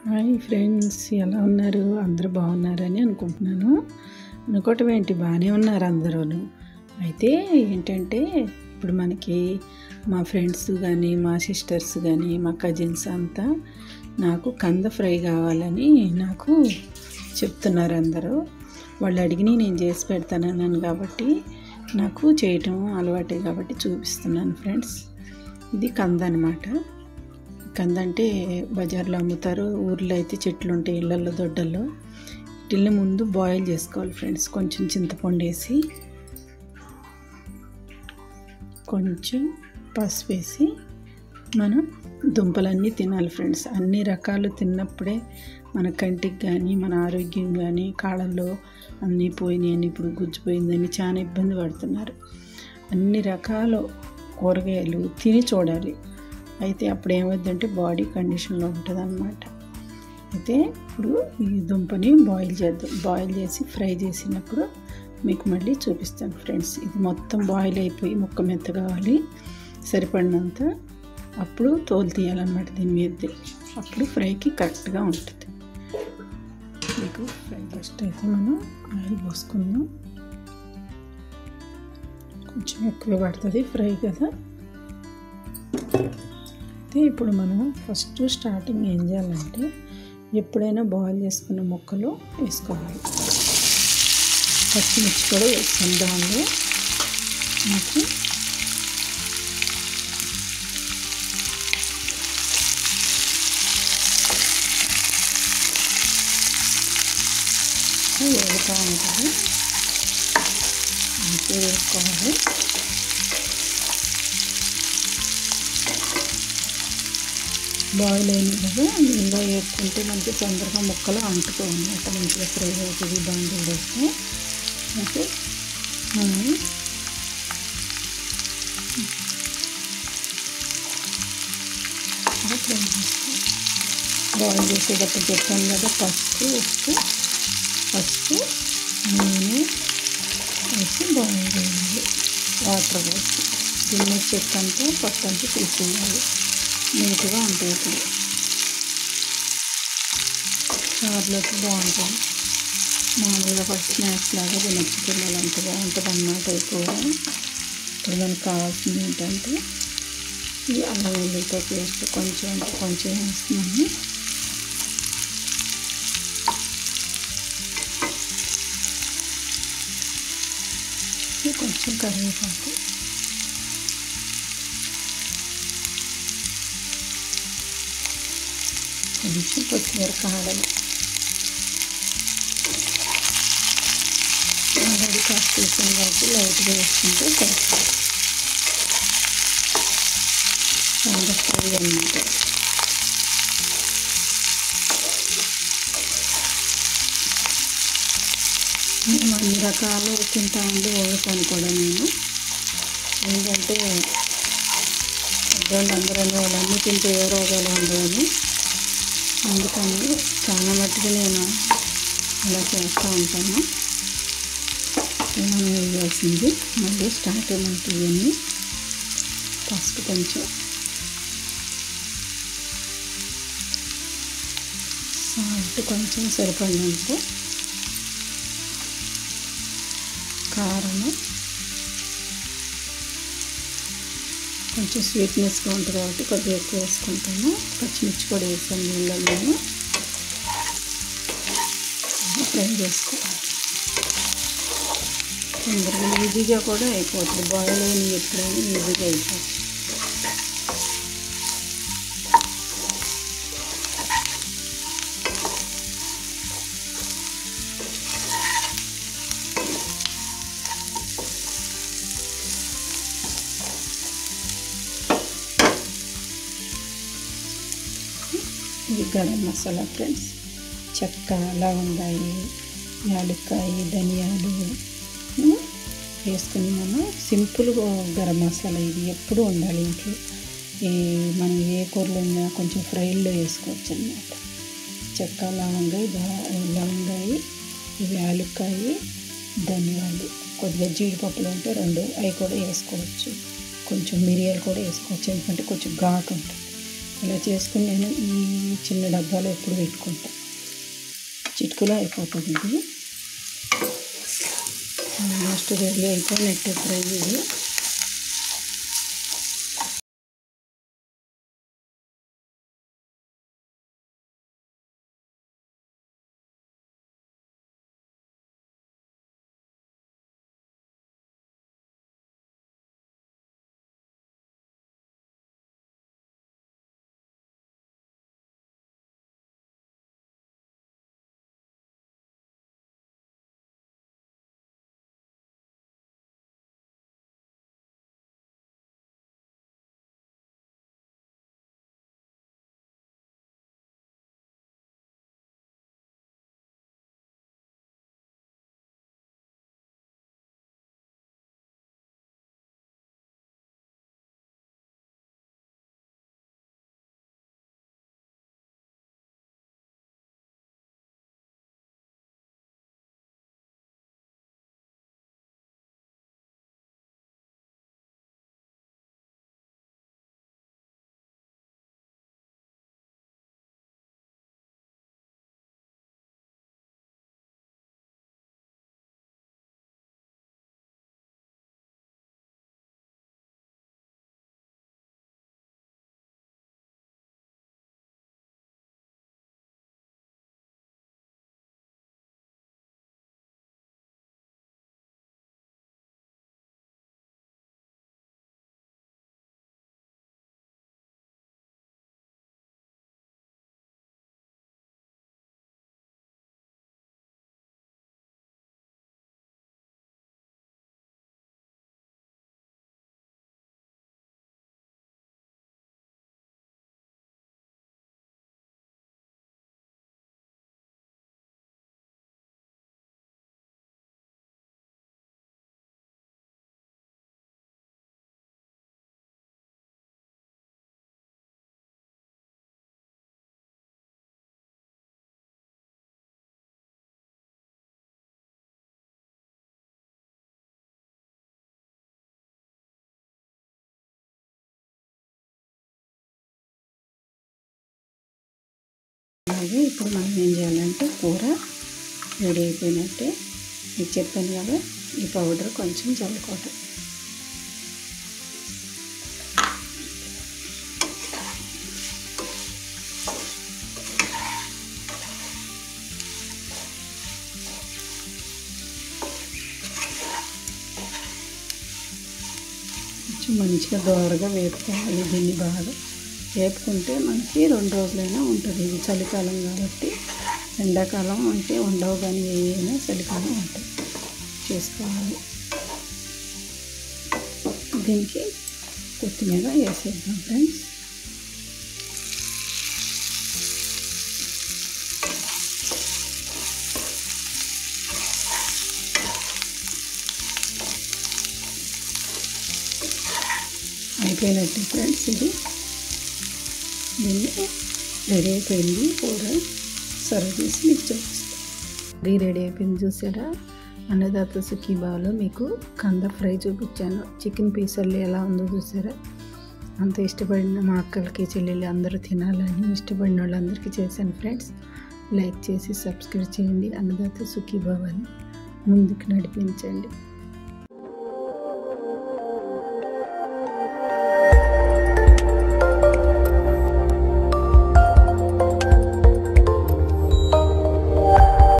hi friends ఎలా ఉన్నారు అందరూ బాగున్నారని అనుకుంటున్నాను అనుకోవటం ఏంటి బాగానే ఉన్నారు అందరూను అయితే ఏంటంటే ఇప్పుడు మనకి మా ఫ్రెండ్స్ కానీ మా సిస్టర్స్ కానీ మా కజిన్స్ అంతా నాకు కంద ఫ్రై కావాలని నాకు చెప్తున్నారు అందరూ వాళ్ళు అడిగిని నేను చేసి పెడతానన్నాను కాబట్టి నాకు చేయటం అలవాటే కాబట్టి చూపిస్తున్నాను ఫ్రెండ్స్ ఇది కంద అనమాట కంద అంటే బజార్లో అమ్ముతారు ఊర్లో అయితే చెట్లు ఉంటాయి ఇళ్ళల్లో దొడ్డల్లో వీటిల్ని ముందు బాయిల్ చేసుకోవాలి ఫ్రెండ్స్ కొంచెం చింతపండు వేసి కొంచెం పసుపు వేసి మనం దుంపలన్నీ తినాలి ఫ్రెండ్స్ అన్ని రకాలు తిన్నప్పుడే మన కంటికి కానీ మన ఆరోగ్యం కానీ కాళ్ళల్లో అన్నీ పోయినాయని ఇప్పుడు గుజ్జిపోయిందని చాలా ఇబ్బంది పడుతున్నారు అన్ని రకాల కూరగాయలు తిని చూడాలి అయితే అప్పుడు ఏమవుద్దంటే బాడీ కండిషన్లో ఉంటుంది అనమాట అయితే ఇప్పుడు ఈ దుంపని బాయిల్ చేద్దాం బాయిల్ చేసి ఫ్రై చేసినప్పుడు మీకు మళ్ళీ చూపిస్తాను ఫ్రెండ్స్ ఇది మొత్తం బాయిల్ అయిపోయి ముక్క మెత్త కావాలి సరిపడినంత అప్పుడు తోలు తీయాలన్నమాట దీని మీద అప్పుడు ఫ్రైకి కరెక్ట్గా ఉంటుంది మీకు ఫ్రై ఫస్ట్ అయితే మనం ఆయిల్ పోసుకుందాం కొంచెం ఎక్కువ పడుతుంది ఫ్రై కదా అయితే ఇప్పుడు మనం ఫస్ట్ స్టార్టింగ్ ఏం చేయాలంటే ఎప్పుడైనా బాయిల్ చేసుకున్న ముక్కలు వేసుకోవాలి పచ్చిమిర్చి కూడా వేసుకుని దానిలో మనకి వేడుతూ ఉంటుంది మంచిగా వేసుకోవాలి బాయిల్ అయిన కదా నీళ్ళలో వేసుకుంటే మనకి తొందరగా ముక్కలు అంటుకో అన్నమాట మంచిగా ఫ్రై అవుతుంది బాండీ వేస్తే అయితే మనం ఫ్రై చేసుకోవాలి బాయిల్ చేసేటప్పుడు చెప్పాను కదా పసుపు ఉప్పు పసుపు నూనె వేసి బాయిల్ చేయాలి వాటర్ పోసి గిన్నె చెక్క అంతా పట్టంతా తీసేయాలి నీట్గా ఉంటాయి ఇప్పుడు చారులోకి బాగుంటుంది మామూలుగా ఫస్ట్ స్నాక్స్ లాగా తినచ్చు పిల్లలు అంత బాగుంటుంది అన్నమాట ఎక్కువగా ఇప్పుడు మనకు కావాల్సింది ఏంటంటే ఈ అల్లం వెల్లుల్లితో పేస్ట్ కొంచెం కొంచెం వేస్తున్నాను కొంచెం కరివేపాకు కొంచెం కొత్తిమీర కాడలు ఆల్రెడీ కాస్త వేసాను కాబట్టి లైట్గా వేసుకుంటే సరిపోతుంది చాలా ఫ్రై అన్నమాట మేము అన్ని రకాలు తింటా ఉండి వండుతాను కూడా నేను ఏంటంటే పెద్దవాళ్ళు అందరూ వాళ్ళు అన్నీ తింటే ఏ రోగాలు ఉండవని అందుకని చాలా మట్టుకు నేను అలా చేస్తూ ఉంటాను మనం వేయాల్సింది మళ్ళీ స్టార్ట్ ఏమంటుంది పసుపు కొంచెం సాల్ట్ కొంచెం సరిపడినంత కారము కొంచెం స్వీట్నెస్గా ఉంటుంది కాబట్టి కొద్దిగా ఎక్కువ వేసుకుంటాను పచ్చిమిర్చి కూడా వేసాను నీళ్ళలో ఫ్రై చేసుకోవాలి తొందరగా ఈజీగా కూడా అయిపోతుంది బాయిల్ అయిన ఎప్పుడైనా ఈజీగా అయిపోతుంది ఇది గరం మసాలా ఫ్రెండ్స్ చెక్క లవంగాయి యాలక్కాయ ధనియాలు వేసుకుని మనం సింపుల్ గరం మసాలా ఇది ఎప్పుడు ఉండాలి ఇంట్లో ఈ మనం ఏ కూరలు ఉన్నా కొంచెం ఫ్రైల్లో వేసుకోవచ్చు అన్నమాట చెక్క లవంగాయ లవంగాయ ఇవి యాలక్కాయ ధనియాలు కొద్దిగా జీడిపప్పులు ఉంటే రెండు అవి కూడా వేసుకోవచ్చు కొంచెం మిరియాలు కూడా వేసుకోవచ్చు ఎందుకంటే కొంచెం ఘాటు ఉంటుంది ఇలా చేసుకుని నేను ఈ చిన్న డబ్బాలో ఎప్పుడు పెట్టుకుంటా చిటుకులో అయిపోతుంది ఇది ఆల్మోస్ట్ రెడీ అయిపోయినట్టే ఫ్రై ఇది అలాగే ఇప్పుడు మనం ఏం చేయాలంటే కూర రెడీ అయిపోయినట్టే మీకు చెప్పాను కదా ఈ పౌడర్ కొంచెం చల్లుకోవటం కొంచెం మంచిగా దోరగా వేపుకోవాలి దీన్ని బాగా వేపుకుంటే మనకి రెండు రోజులైనా ఉంటుంది ఇది చలికాలం కాబట్టి ఎండాకాలం అంటే ఉండవు కానీ ఏమైనా చలికాలం ఉంటాయి చేసుకోవాలి దీనికి కొత్తిమీర వేసేద్దాం ఫ్రెండ్స్ అయిపోయినట్టు ఫ్రెండ్స్ ఇది దీన్ని రెడీ అయిపోయింది కూర సర్వ్ చేసి మీకు చూపిస్తాను ఇది రెడీ అయిపోయింది చూసారా అన్నదాత సుఖీబాలో మీకు కంద ఫ్రై చూపించాను చికెన్ పీసర్లు ఎలా ఉందో చూసారా అంత ఇష్టపడిన మా అక్కలకి చెల్లెళ్ళు అందరూ తినాలని ఇష్టపడిన వాళ్ళందరికీ చేశాను ఫ్రెండ్స్ లైక్ చేసి సబ్స్క్రైబ్ చేయండి అన్నదాత సుఖీభావాన్ని ముందుకు నడిపించండి